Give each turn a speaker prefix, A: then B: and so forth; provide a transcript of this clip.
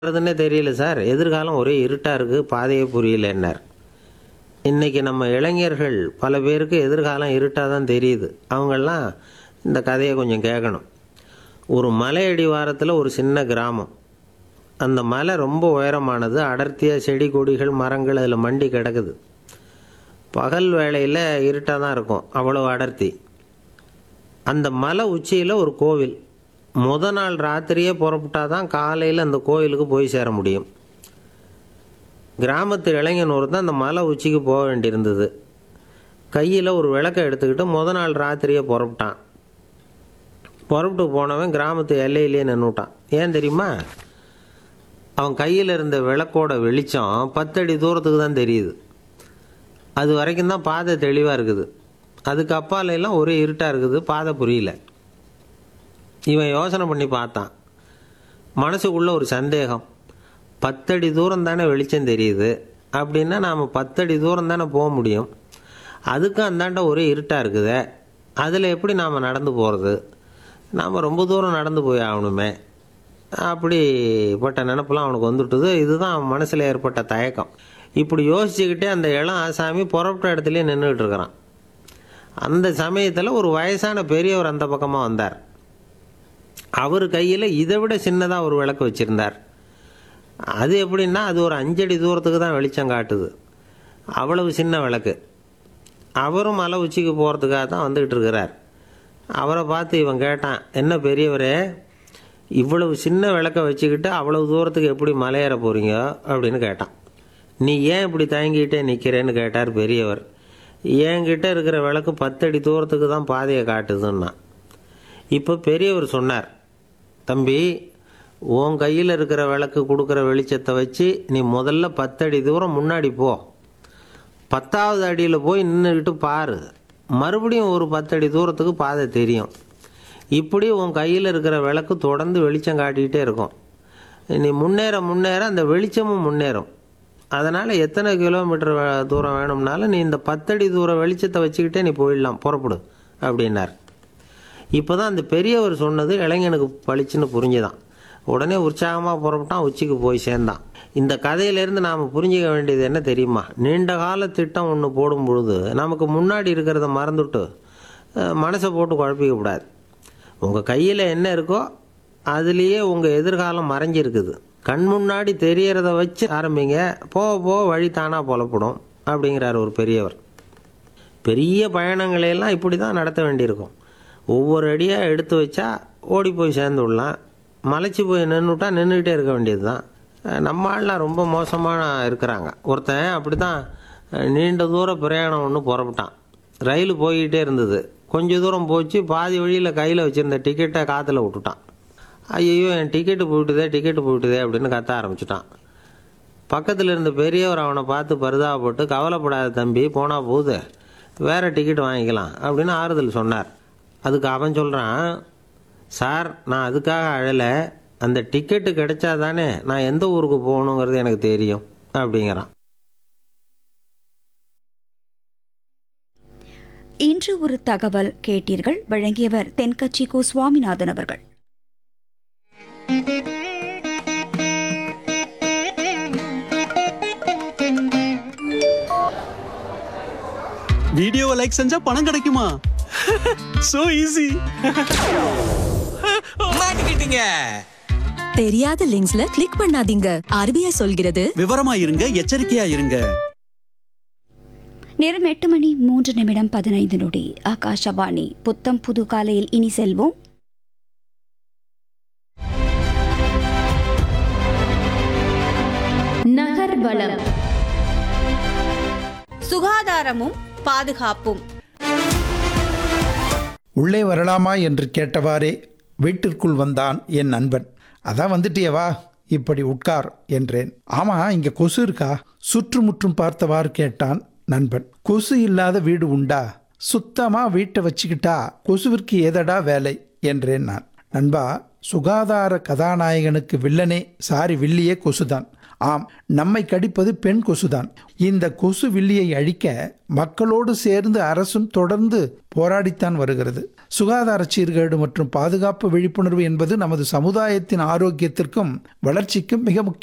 A: பண்ணுறதுன்னே தெரியல சார் எதிர்காலம் ஒரே இருட்டாக இருக்குது பாதையே புரியலன்னார் இன்றைக்கி நம்ம இளைஞர்கள் பல பேருக்கு எதிர்காலம் இருட்டாக தான் தெரியுது அவங்கெல்லாம் இந்த கதையை கொஞ்சம் கேட்கணும் ஒரு மலை அடிவாரத்தில் ஒரு சின்ன கிராமம் அந்த மலை ரொம்ப உயரமானது அடர்த்தியாக செடி கொடிகள் மரங்கள் அதில் மண்டி கிடக்குது பகல் வேளையில் இருட்டாக தான் இருக்கும் அவ்வளோ அடர்த்தி அந்த மலை உச்சியில் ஒரு கோவில் முத நாள் ராத்திரியே புறப்பட்டா தான் காலையில் அந்த கோயிலுக்கு போய் சேர முடியும் கிராமத்து இளைஞன் ஒருத்தன் அந்த மலை உச்சிக்கு போக வேண்டியிருந்தது கையில் ஒரு விளக்கை எடுத்துக்கிட்டு முத நாள் ராத்திரியே புறப்பட்டான் புறப்பட்டு போனவன் கிராமத்து எல்லையிலேயே நின்றுட்டான் ஏன் தெரியுமா அவன் கையில் இருந்த விளக்கோட வெளிச்சம் பத்தடி தூரத்துக்கு தான் தெரியுது அது வரைக்கும் தான் பாதை தெளிவாக இருக்குது அதுக்கு அப்பால எல்லாம் ஒரே இருட்டாக இருக்குது பாதை புரியல இவன் யோசனை பண்ணி பார்த்தான் மனசுக்குள்ள ஒரு சந்தேகம் பத்தடி தூரம் தானே வெளிச்சம் தெரியுது அப்படின்னா நாம் பத்தடி தூரம் தானே போக முடியும் அதுக்கும் அந்தாண்ட ஒரே இருட்டாக இருக்குதே அதில் எப்படி நாம் நடந்து போகிறது நாம் ரொம்ப தூரம் நடந்து போய் ஆகணுமே அப்படிப்பட்ட நினப்பெல்லாம் அவனுக்கு வந்துட்டுது இதுதான் அவன் மனசில் ஏற்பட்ட தயக்கம் இப்படி யோசிச்சுக்கிட்டே அந்த இளம் ஆசாமி புறப்பட்ட இடத்துலயே நின்றுக்கிட்டு இருக்கிறான் அந்த சமயத்தில் ஒரு வயசான பெரியவர் அந்த பக்கமாக வந்தார் அவர் கையில் இதை விட சின்னதாக ஒரு விளக்கு வச்சுருந்தார் அது எப்படின்னா அது ஒரு அஞ்சடி தூரத்துக்கு தான் வெளிச்சம் காட்டுது அவ்வளவு சின்ன விளக்கு அவரும் மலை உச்சிக்கு போகிறதுக்காக தான் வந்துக்கிட்டு இருக்கிறார் அவரை பார்த்து இவன் கேட்டான் என்ன பெரியவரே இவ்வளவு சின்ன விளக்கை வச்சுக்கிட்டு அவ்வளவு தூரத்துக்கு எப்படி மலையேற போகிறீங்க அப்படின்னு கேட்டான் நீ ஏன் இப்படி தயங்கிட்டே நிற்கிறேன்னு கேட்டார் பெரியவர் என்கிட்ட இருக்கிற விளக்கு பத்தடி தூரத்துக்கு தான் பாதையை காட்டுதுன்னா இப்போ பெரியவர் சொன்னார் தம்பி உன் கையில் இருக்கிற விளக்கு கொடுக்குற வெளிச்சத்தை வச்சு நீ முதல்ல பத்தடி தூரம் முன்னாடி போ பத்தாவது அடியில் போய் நின்றுக்கிட்டு பாரு மறுபடியும் ஒரு பத்தடி தூரத்துக்கு பாதை தெரியும் இப்படி உன் கையில் இருக்கிற விளக்கு தொடர்ந்து வெளிச்சம் காட்டிக்கிட்டே இருக்கும் நீ முன்னேற முன்னேற அந்த வெளிச்சமும் முன்னேறும் அதனால் எத்தனை கிலோமீட்டர் வே- தூரம் வேணும்னாலும் நீ இந்த பத்தடி தூரம் வெளிச்சத்தை வச்சுக்கிட்டே நீ போயிடலாம் புறப்படு அப்படின்னார் இப்போ தான் அந்த பெரியவர் சொன்னது இளைஞனுக்கு பளிச்சுன்னு புரிஞ்சுதான் உடனே உற்சாகமாக புறப்பட்டான் உச்சிக்கு போய் சேர்ந்தான் இந்த கதையிலேருந்து நாம் புரிஞ்சுக்க வேண்டியது என்ன தெரியுமா நீண்ட கால திட்டம் ஒன்று போடும் பொழுது நமக்கு முன்னாடி இருக்கிறத மறந்துட்டு அஹ், மனசை போட்டு குழப்பிக்க கூடாது உங்கள் கையில் என்ன இருக்கோ அதுலேயே உங்கள் எதிர்காலம் மறைஞ்சிருக்குது கண் முன்னாடி தெரியறத வச்சு ஆரம்பிங்க போக போக வழி தானாக புலப்படும் அப்படிங்கிறார் ஒரு பெரியவர் பெரிய பயணங்களையெல்லாம் இப்படி தான் நடத்த வேண்டியிருக்கும் ஒவ்வொரு அடியாக எடுத்து வச்சா ஓடி போய் சேர்ந்து விடலாம் மலைச்சு போய் நின்றுட்டா நின்றுக்கிட்டே இருக்க வேண்டியது தான் நம்ம ஆள்லாம் ரொம்ப மோசமாக இருக்கிறாங்க ஒருத்தன் அப்படி தான் நீண்ட தூர பிரயாணம் ஒன்று புறப்பட்டான் ரயில் போய்கிட்டே இருந்தது கொஞ்ச தூரம் போச்சு பாதி வழியில் கையில் வச்சுருந்த டிக்கெட்டை காற்றுல விட்டுட்டான் ஐயோ என் டிக்கெட்டு போயிட்டுதே டிக்கெட்டு போயிட்டுதே அப்படின்னு கத்த ஆரம்பிச்சிட்டான் பக்கத்தில் இருந்த பெரியவர் அவனை பார்த்து பரிதாபப்பட்டு கவலைப்படாத தம்பி போனால் போகுது வேறு டிக்கெட் வாங்கிக்கலாம் அப்படின்னு ஆறுதல் சொன்னார் அதுக்கு அவன் சொல்கிறான் சார் நான் அதுக்காக அழலை அந்த டிக்கெட்டு கிடைச்சா தானே நான் எந்த ஊருக்கு போகணுங்கிறது எனக்கு தெரியும் அப்படிங்கிறான்
B: இன்று ஒரு தகவல் கேட்டீர்கள் வழங்கியவர் தென்கட்சி கோ சுவாமிநாதன் அவர்கள்
C: வீடியோவை லைக் செஞ்சா பணம் கிடைக்குமா சோ ஈஸி
D: மாட்டிக்கிட்டீங்க
E: தெரியாத லிங்க்ஸ்ல கிளிக் பண்ணாதீங்க ஆர்பிஐ சொல்கிறது
C: விவரமா இருங்க எச்சரிக்கையா இருங்க
B: நேரம் எட்டு மணி மூன்று நிமிடம் பதினைந்து நொடி ஆகாஷவாணி புத்தம் புது காலையில் இனி செல்வோம்
F: நகர்வலம்
G: சுகாதாரமும் பாதுகாப்பும்
H: உள்ளே வரலாமா என்று கேட்டவாறே வீட்டிற்குள் வந்தான் என் நண்பன் அதான் வந்துட்டியவா இப்படி உட்கார் என்றேன் ஆமா இங்க கொசு இருக்கா சுற்றுமுற்றும் பார்த்தவாறு கேட்டான் நண்பன் கொசு இல்லாத வீடு உண்டா சுத்தமா வீட்டை வச்சுக்கிட்டா கொசுவிற்கு ஏதடா வேலை என்றேன் நான் நண்பா சுகாதார கதாநாயகனுக்கு வில்லனே சாரி வில்லியே கொசுதான் ஆம் நம்மை கடிப்பது பெண் கொசுதான் இந்த கொசு வில்லியை அழிக்க மக்களோடு சேர்ந்து அரசும் தொடர்ந்து போராடித்தான் வருகிறது சுகாதார சீர்கேடு மற்றும் பாதுகாப்பு விழிப்புணர்வு என்பது நமது சமுதாயத்தின் ஆரோக்கியத்திற்கும் வளர்ச்சிக்கும் மிக முக்கிய